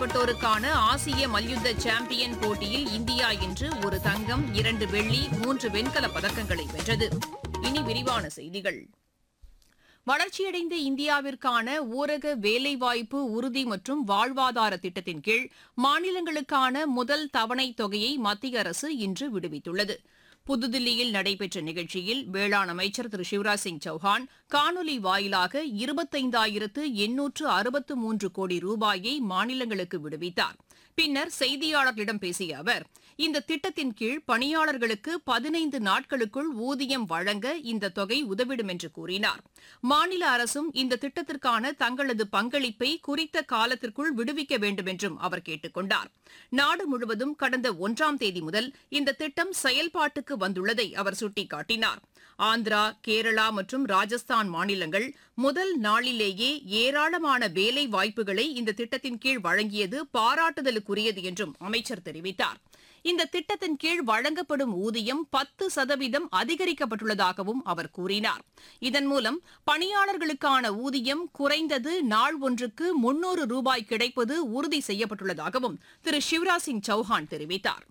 வயதுக்குட்பட்டோருக்கான ஆசிய மல்யுத்த சாம்பியன் போட்டியில் இந்தியா இன்று ஒரு தங்கம் இரண்டு வெள்ளி மூன்று வெண்கலப் பதக்கங்களை வென்றது இனி விரிவான செய்திகள் வளர்ச்சியடைந்த இந்தியாவிற்கான ஊரக வேலைவாய்ப்பு உறுதி மற்றும் வாழ்வாதார திட்டத்தின் கீழ் மாநிலங்களுக்கான முதல் தவணைத் தொகையை மத்திய அரசு இன்று விடுவித்துள்ளது புதுதில்லியில் நடைபெற்ற நிகழ்ச்சியில் வேளாண் அமைச்சர் திரு சிவராஜ் சிங் சௌஹான் காணொலி வாயிலாக இருபத்தைந்தாயிரத்து எண்ணூற்று அறுபத்து மூன்று கோடி ரூபாயை மாநிலங்களுக்கு விடுவித்தார் பின்னர் செய்தியாளர்களிடம் பேசிய அவர் இந்த திட்டத்தின் கீழ் பணியாளர்களுக்கு பதினைந்து நாட்களுக்குள் ஊதியம் வழங்க இந்த தொகை உதவிடும் என்று கூறினார் மாநில அரசும் இந்த திட்டத்திற்கான தங்களது பங்களிப்பை குறித்த காலத்திற்குள் விடுவிக்க வேண்டும் என்றும் அவர் கேட்டுக் கொண்டார் நாடு முழுவதும் கடந்த ஒன்றாம் தேதி முதல் இந்த திட்டம் செயல்பாட்டுக்கு வந்துள்ளதை அவர் சுட்டிக்காட்டினார் ஆந்திரா கேரளா மற்றும் ராஜஸ்தான் மாநிலங்கள் முதல் நாளிலேயே ஏராளமான வேலை வாய்ப்புகளை இந்த திட்டத்தின் கீழ் வழங்கியது பாராட்டுதலுக்குரியது என்றும் அமைச்சர் தெரிவித்தார் இந்த திட்டத்தின் கீழ் வழங்கப்படும் ஊதியம் பத்து சதவீதம் அதிகரிக்கப்பட்டுள்ளதாகவும் அவர் கூறினார் இதன் மூலம் பணியாளர்களுக்கான ஊதியம் குறைந்தது நாள் ஒன்றுக்கு முன்னூறு ரூபாய் கிடைப்பது உறுதி செய்யப்பட்டுள்ளதாகவும் திரு சிவராஜ் சிங் சௌஹான் தெரிவித்தார்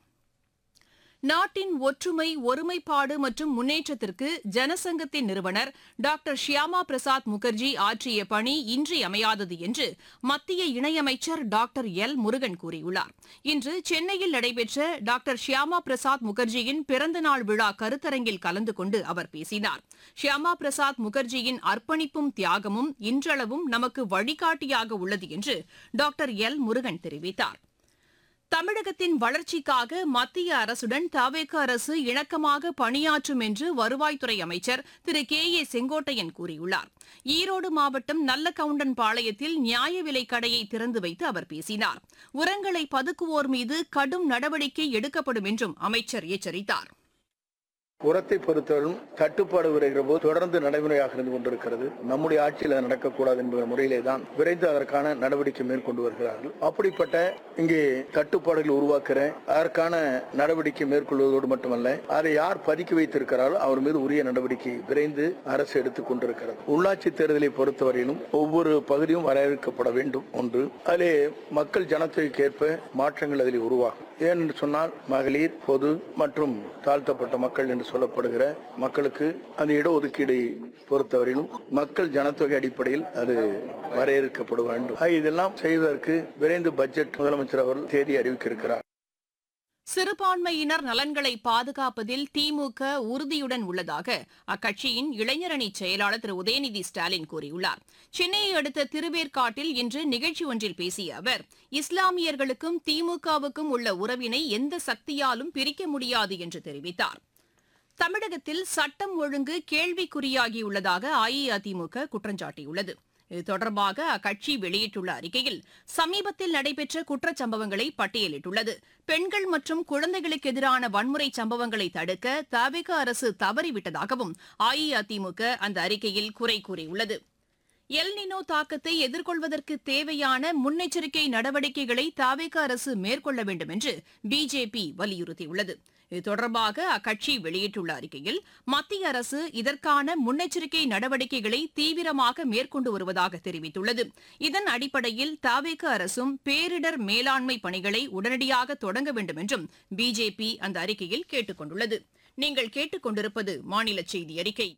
நாட்டின் ஒற்றுமை ஒருமைப்பாடு மற்றும் முன்னேற்றத்திற்கு ஜனசங்கத்தின் நிறுவனர் டாக்டர் ஷியாமா பிரசாத் முகர்ஜி ஆற்றிய பணி இன்றியமையாதது என்று மத்திய இணையமைச்சர் டாக்டர் எல் முருகன் கூறியுள்ளார் இன்று சென்னையில் நடைபெற்ற டாக்டர் ஷியாமா பிரசாத் முகர்ஜியின் பிறந்தநாள் விழா கருத்தரங்கில் கலந்து கொண்டு அவர் பேசினார் ஷியாமா பிரசாத் முகர்ஜியின் அர்ப்பணிப்பும் தியாகமும் இன்றளவும் நமக்கு வழிகாட்டியாக உள்ளது என்று டாக்டர் எல் முருகன் தெரிவித்தார் தமிழகத்தின் வளர்ச்சிக்காக மத்திய அரசுடன் தவேக அரசு இணக்கமாக பணியாற்றும் என்று வருவாய்த்துறை அமைச்சர் திரு கே ஏ செங்கோட்டையன் கூறியுள்ளார் ஈரோடு மாவட்டம் நல்லகவுண்டன் பாளையத்தில் நியாய விலைக் கடையை திறந்து வைத்து அவர் பேசினார் உரங்களை பதுக்குவோர் மீது கடும் நடவடிக்கை எடுக்கப்படும் என்றும் அமைச்சர் எச்சரித்தார் உரத்தை பொறுத்தவரையும் தட்டுப்பாடு வருகிற போது தொடர்ந்து நடைமுறையாக இருந்து கொண்டிருக்கிறது நம்முடைய ஆட்சியில் அது நடக்கக்கூடாது என்ற முறையிலே தான் விரைந்து அதற்கான நடவடிக்கை மேற்கொண்டு வருகிறார்கள் அப்படிப்பட்ட இங்கே தட்டுப்பாடுகள் உருவாக்குற அதற்கான நடவடிக்கை மேற்கொள்வதோடு மட்டுமல்ல அதை யார் பதுக்கி வைத்திருக்கிறாரோ அவர் மீது உரிய நடவடிக்கை விரைந்து அரசு எடுத்துக் கொண்டிருக்கிறது உள்ளாட்சி தேர்தலை பொறுத்தவரையிலும் ஒவ்வொரு பகுதியும் வரையறுக்கப்பட வேண்டும் ஒன்று அதிலே மக்கள் ஜனத்தொகைக்கு ஏற்ப மாற்றங்கள் அதில் உருவாகும் ஏனென்று சொன்னால் மகளிர் பொது மற்றும் தாழ்த்தப்பட்ட மக்கள் என்று சொல்லப்படுகிற மக்களுக்கு அந்த இடஒதுக்கீடு பொறுத்தவரையிலும் மக்கள் ஜனத்தொகை அடிப்படையில் அது வரையறுக்கப்பட வேண்டும் ஆக இதெல்லாம் செய்வதற்கு விரைந்து பட்ஜெட் முதலமைச்சர் அவர்கள் தேதி அறிவிக்க இருக்கிறார் சிறுபான்மையினர் நலன்களை பாதுகாப்பதில் திமுக உறுதியுடன் உள்ளதாக அக்கட்சியின் இளைஞரணி செயலாளர் திரு உதயநிதி ஸ்டாலின் கூறியுள்ளார் சென்னையை அடுத்த திருவேற்காட்டில் இன்று நிகழ்ச்சி ஒன்றில் பேசிய அவர் இஸ்லாமியர்களுக்கும் திமுகவுக்கும் உள்ள உறவினை எந்த சக்தியாலும் பிரிக்க முடியாது என்று தெரிவித்தார் தமிழகத்தில் சட்டம் ஒழுங்கு கேள்விக்குறியாகியுள்ளதாக அஇஅதிமுக குற்றம் சாட்டியுள்ளது இது தொடர்பாக அக்கட்சி வெளியிட்டுள்ள அறிக்கையில் சமீபத்தில் நடைபெற்ற குற்றச்சம்பவங்களை பட்டியலிட்டுள்ளது பெண்கள் மற்றும் குழந்தைகளுக்கு எதிரான வன்முறை சம்பவங்களை தடுக்க தவிக அரசு தவறிவிட்டதாகவும் அஇஅதிமுக அந்த அறிக்கையில் குறை கூறியுள்ளது எல்னினோ தாக்கத்தை எதிர்கொள்வதற்கு தேவையான முன்னெச்சரிக்கை நடவடிக்கைகளை தாவேக அரசு மேற்கொள்ள வேண்டும் என்று பிஜேபி வலியுறுத்தியுள்ளது இது தொடர்பாக அக்கட்சி வெளியிட்டுள்ள அறிக்கையில் மத்திய அரசு இதற்கான முன்னெச்சரிக்கை நடவடிக்கைகளை தீவிரமாக மேற்கொண்டு வருவதாக தெரிவித்துள்ளது இதன் அடிப்படையில் தாவேக அரசும் பேரிடர் மேலாண்மை பணிகளை உடனடியாக தொடங்க வேண்டும் என்றும் பிஜேபி அந்த அறிக்கையில் கேட்டுக் கொண்டுள்ளது நீங்கள் கேட்டுக்கொண்டிருப்பது மாநில செய்தி அறிக்கை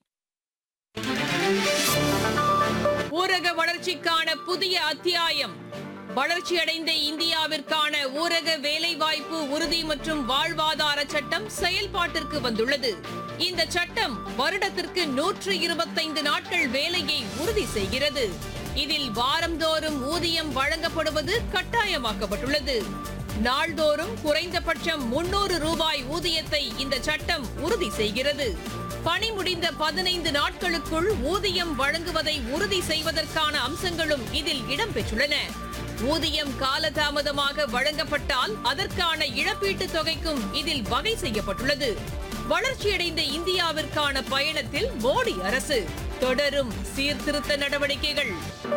ஊரக வளர்ச்சிக்கான புதிய அத்தியாயம் வளர்ச்சியடைந்த இந்தியாவிற்கான ஊரக வேலைவாய்ப்பு உறுதி மற்றும் வாழ்வாதார சட்டம் செயல்பாட்டிற்கு வந்துள்ளது இந்த சட்டம் வருடத்திற்கு நூற்று இருபத்தைந்து நாட்கள் வேலையை உறுதி செய்கிறது இதில் வாரந்தோறும் ஊதியம் வழங்கப்படுவது கட்டாயமாக்கப்பட்டுள்ளது நாள்தோறும் குறைந்தபட்சம் முன்னூறு ரூபாய் ஊதியத்தை இந்த சட்டம் உறுதி செய்கிறது பணி முடிந்த பதினைந்து நாட்களுக்குள் ஊதியம் வழங்குவதை உறுதி செய்வதற்கான அம்சங்களும் இதில் இடம்பெற்றுள்ளன ஊதியம் காலதாமதமாக வழங்கப்பட்டால் அதற்கான இழப்பீட்டுத் தொகைக்கும் இதில் வகை செய்யப்பட்டுள்ளது வளர்ச்சியடைந்த இந்தியாவிற்கான பயணத்தில் மோடி அரசு தொடரும் சீர்திருத்த நடவடிக்கைகள்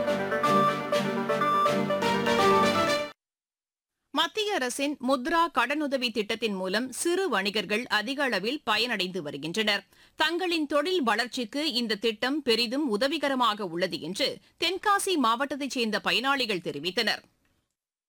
மத்திய அரசின் முத்ரா கடனுதவி திட்டத்தின் மூலம் சிறு வணிகர்கள் அதிக அளவில் பயனடைந்து வருகின்றனர் தங்களின் தொழில் வளர்ச்சிக்கு இந்த திட்டம் பெரிதும் உதவிகரமாக உள்ளது என்று தென்காசி மாவட்டத்தைச் சேர்ந்த பயனாளிகள் தெரிவித்தனர்